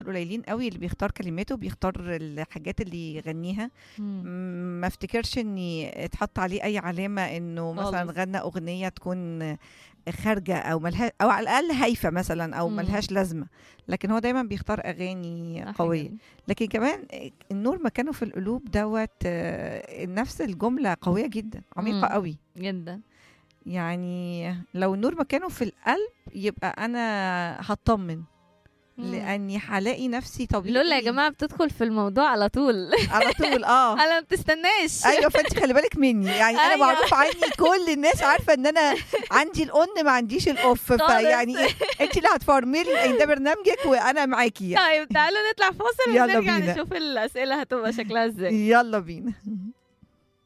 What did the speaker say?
قليلين قوي اللي بيختار كلماته بيختار الحاجات اللي يغنيها مم. م- ما افتكرش اني اتحط عليه اي علامه انه مثلا خالص. غنى اغنيه تكون خارجه او ملها او على الاقل هايفه مثلا او مم. ملهاش لازمه لكن هو دايما بيختار اغاني صح قويه جدا. لكن كمان النور مكانه في القلوب دوت آه، نفس الجمله قويه جدا عميقه مم. قوي جدا يعني لو النور مكانه في القلب يبقى انا هطمن مم. لاني هلاقي نفسي طبيعي لولا يا جماعه بتدخل في الموضوع على طول على طول اه انا ما بتستناش ايوه فانت خلي بالك مني يعني انا أيوة. معروف عني كل الناس عارفه ان انا عندي الاون ما عنديش الاوف خالص. فيعني إيه، انت اللي هتفرملي إن ده برنامجك وانا معاكي يعني. طيب تعالوا نطلع فاصل يلا ونرجع بينا. نشوف الاسئله هتبقى شكلها ازاي يلا بينا